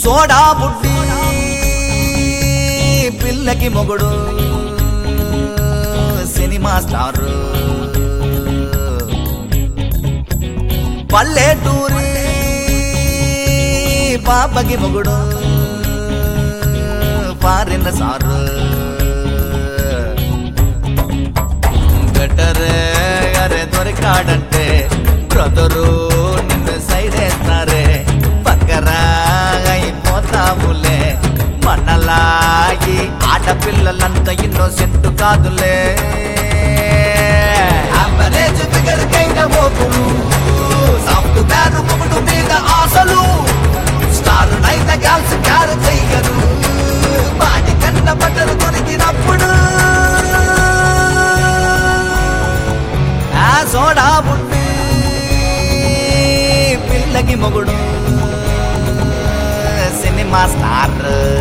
soda బుడ్డి పిల్లకి మొగుడు సినిమా స్టార్ పల్లెటూరి పాపకి మొగుడు పారిన సారు గటరే అరే దొరికాడంటే బ్రదరు నిన్ను సైడ్ వేస్తారే పక్కరా అయిపోతావులే మనలాగి ఆడపిల్లలంతా ఇన్నోసెంట్ కాదులే యావరేజ్ ఫిగర్ కైన మోపుడు సాఫ్ట్వేర్ మొగుడు మీద ఆశలు స్టార్ నైత గర్ల్స్ క్యార్ చెయ్యరు వాటి కన్న బట్టలు దొరికినప్పుడు ఆ సోడా బుడ్డి పిల్లకి మొగుడు సినిమా స్టార్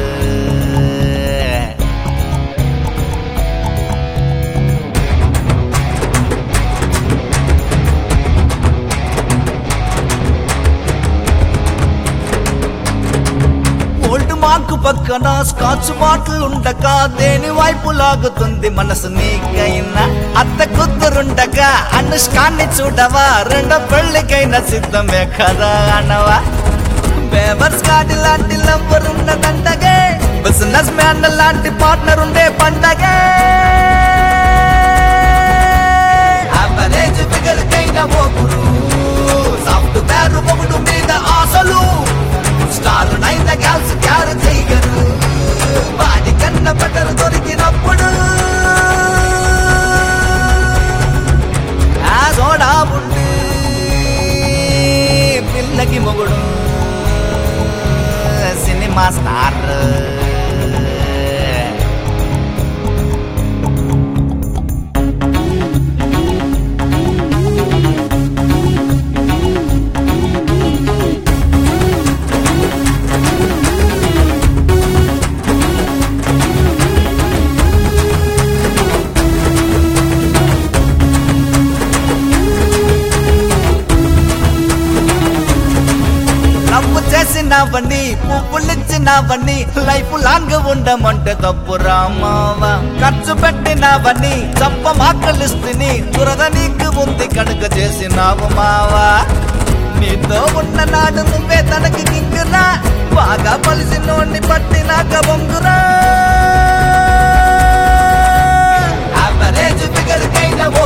ఓల్డ్ మార్క్ పక్కన స్కాచ్ బాటిల్ ఉండక దేని వైపు లాగుతుంది మనసు నీకైనా అత్త కుదురుండగా అనుష్కాన్ని చూడవా రెండో పెళ్ళికైనా సిద్ధమే కదా అనవా బేబర్స్ గాడి లాంటి లంబర్ ఉన్నదంటగే బిజినెస్ మ్యాన్ లాంటి పార్ట్నర్ ఉండే పండగే యావరేజ్ ఫిగర్ కైన మొగుడు సాఫ్ట్వేర్ మొగుడు మీద ఆశలు స్టార్ నైన్ గర్ల్స్ క్యార్ చేయగరు వాడి కన్న బట్టలు దొరికినప్పుడు ఆ సోడా బుడ్డి పిల్లకి మొగుడు సినిమా స్టార్ లవ్ చేసినవని పువ్వులిచ్చినవని లైఫ్ లాంగ్ ఉండమంటే తప్పు రామావా ఖర్చు పెట్టినవని చంప మాకలిస్తుని దురద నీకు ఉంది కనుక చేసినావు మావా నీతో ఉన్న నాడు నువ్వే తనకి కింగురా బాగా పలిసినోడిని పట్టినాక బొంగురా యావరేజ్ ఫిగర్ కైన ఓ